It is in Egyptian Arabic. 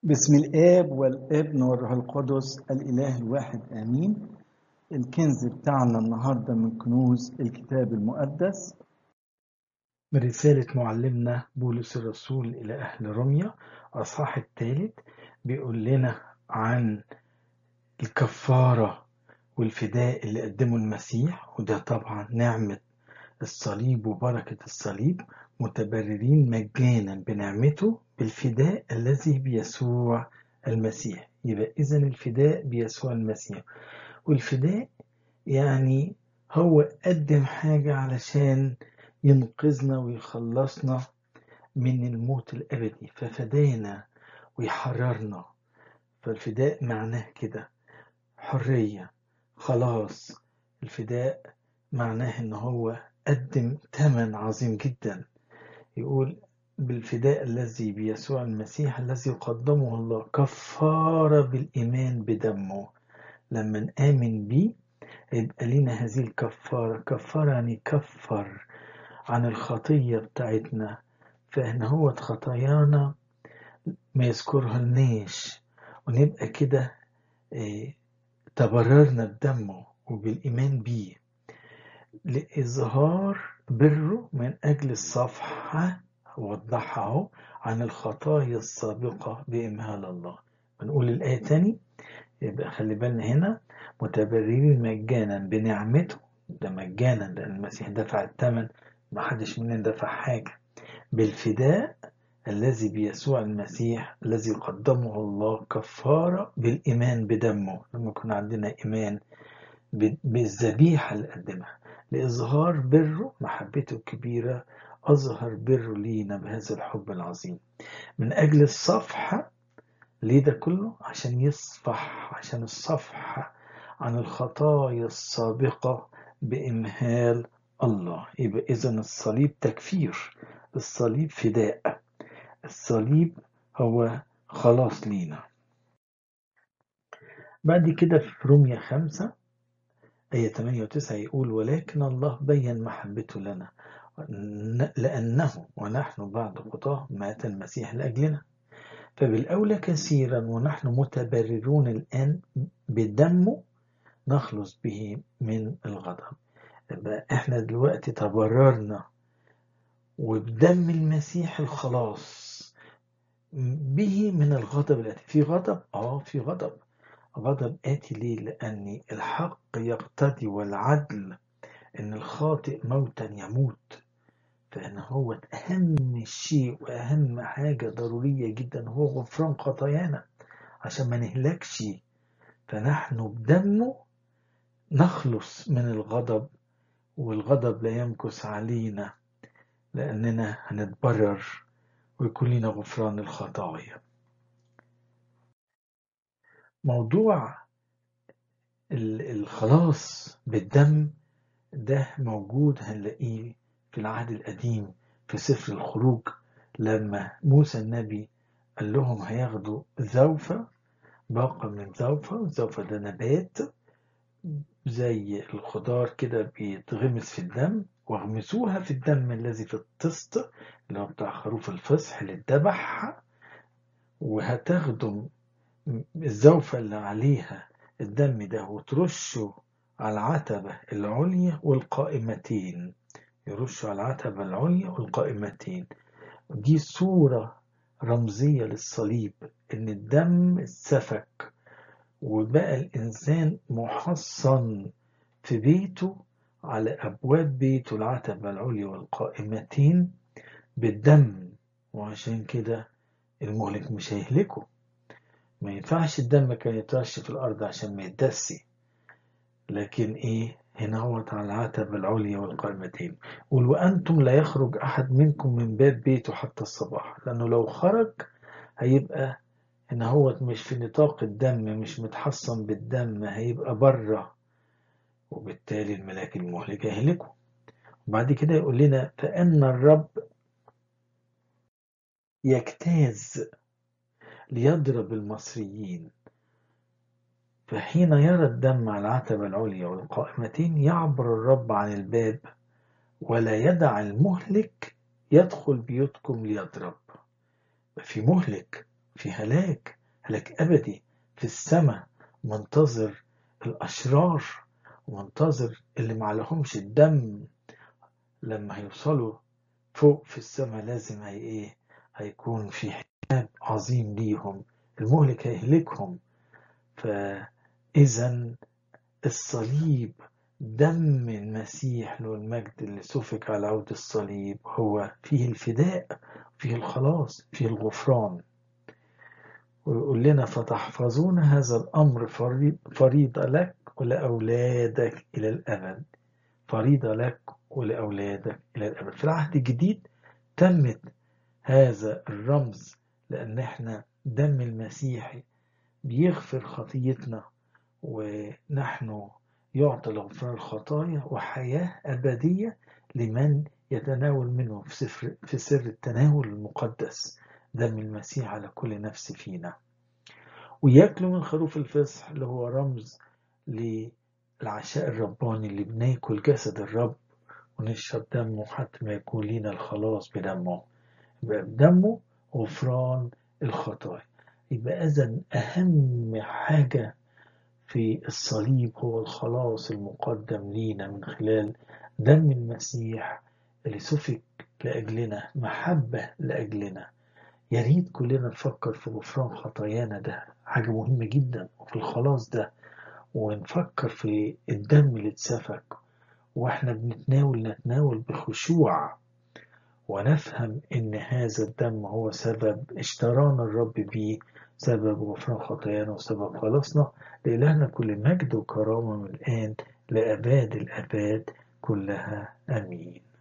بسم الآب والابن والروح القدس الإله الواحد آمين الكنز بتاعنا النهاردة من كنوز الكتاب المقدس من رسالة معلمنا بولس الرسول إلى أهل روميا أصحاح الثالث بيقول لنا عن الكفارة والفداء اللي قدمه المسيح وده طبعا نعمة الصليب وبركة الصليب متبررين مجانا بنعمته بالفداء الذي بيسوع المسيح يبقى إذا الفداء بيسوع المسيح والفداء يعني هو قدم حاجة علشان ينقذنا ويخلصنا من الموت الأبدي ففدانا ويحررنا فالفداء معناه كده حرية خلاص الفداء معناه ان هو قدم ثمن عظيم جدا يقول بالفداء الذي بيسوع المسيح الذي قدمه الله كفارة بالإيمان بدمه لما نآمن بيه يبقى لنا هذه الكفارة كفارة يعني كفر عن الخطية بتاعتنا فإن هو خطايانا ما يذكرها لناش ونبقى كده إيه تبررنا بدمه وبالإيمان بيه لإظهار بره من أجل الصفحة وضحها اهو عن الخطايا السابقة بإمهال الله بنقول الآية تاني يبقى خلي بالنا هنا متبررين مجانا بنعمته ده مجانا لأن المسيح دفع الثمن ما حدش مننا دفع حاجة بالفداء الذي بيسوع المسيح الذي قدمه الله كفارة بالإيمان بدمه لما يكون عندنا إيمان بالذبيحة اللي قدمها لإظهار بره محبته الكبيرة أظهر بره لينا بهذا الحب العظيم من أجل الصفحة ليه ده كله عشان يصفح عشان الصفحة عن الخطايا السابقة بإمهال الله يبقى إذا الصليب تكفير الصليب فداء الصليب هو خلاص لينا بعد كده في رومية خمسة آية 8 و9 يقول ولكن الله بين محبته لنا لأنه ونحن بعد خطاه مات المسيح لأجلنا فبالأولى كثيرا ونحن متبررون الآن بدمه نخلص به من الغضب يبقى احنا دلوقتي تبررنا وبدم المسيح الخلاص به من الغضب الآتي في غضب اه في غضب غضب آتي ليه لأن الحق يقتضي والعدل إن الخاطئ موتا يموت فإن هو أهم شيء وأهم حاجة ضرورية جدا هو غفران خطايانا عشان ما نهلكش فنحن بدمه نخلص من الغضب والغضب لا يمكث علينا لأننا هنتبرر ويكون لنا غفران الخطايا موضوع الخلاص بالدم ده موجود هنلاقيه في العهد القديم في سفر الخروج لما موسى النبي قال لهم هياخدوا زوفة باقة من زوفة الزوفة ده نبات زي الخضار كده بيتغمس في الدم واغمسوها في الدم الذي في الطست اللي هو بتاع خروف الفصح اللي اتذبح وهتاخدوا الزوفة اللي عليها الدم ده وترشه على العتبة العليا والقائمتين يرشوا على العتبة العليا والقائمتين دي صورة رمزية للصليب إن الدم اتسفك وبقى الإنسان محصن في بيته على أبواب بيته العتبة العليا والقائمتين بالدم وعشان كده المهلك مش هيهلكه ما ينفعش الدم كان يترش في الأرض عشان ما يتدسي لكن إيه هنا هو على العتبة العليا والقائمتين قل وأنتم لا يخرج أحد منكم من باب بيته حتى الصباح لأنه لو خرج هيبقى هنا هو مش في نطاق الدم مش متحصن بالدم هيبقى بره وبالتالي الملاك المهلك هيهلكه وبعد كده يقول لنا فأن الرب يجتاز ليضرب المصريين فحين يرى الدم على العتبة العليا والقائمتين يعبر الرب عن الباب ولا يدع المهلك يدخل بيوتكم ليضرب في مهلك في هلاك هلاك أبدي في السماء منتظر الأشرار ومنتظر اللي معلهمش الدم لما هيوصلوا فوق في السماء لازم هي ايه هيكون في حساب عظيم ليهم المهلك هيهلكهم فإذا الصليب دم المسيح له المجد اللي سفك على عود الصليب هو فيه الفداء فيه الخلاص فيه الغفران ويقول لنا فتحفظون هذا الأمر فريضة لك ولأولادك إلى الأبد فريضة لك ولأولادك إلى الأبد في العهد الجديد تمت هذا الرمز لأن احنا دم المسيح بيغفر خطيتنا ونحن يعطي لغفران الخطايا وحياة أبدية لمن يتناول منه في, سفر في سر التناول المقدس دم المسيح على كل نفس فينا وياكلوا من خروف الفصح اللي هو رمز للعشاء الرباني اللي بناكل جسد الرب ونشرب دمه حتى ما يكون لنا الخلاص بدمه يبقى بدمه غفران الخطايا يبقى إذا أهم حاجة في الصليب هو الخلاص المقدم لينا من خلال دم المسيح اللي سفك لأجلنا محبة لأجلنا يا ريت كلنا نفكر في غفران خطايانا ده حاجة مهمة جدا وفي الخلاص ده ونفكر في الدم اللي اتسفك واحنا بنتناول نتناول بخشوع ونفهم ان هذا الدم هو سبب اشترانا الرب بيه سبب غفران خطايانا وسبب خلاصنا لإلهنا كل مجد وكرامة من الآن لأباد الأباد كلها آمين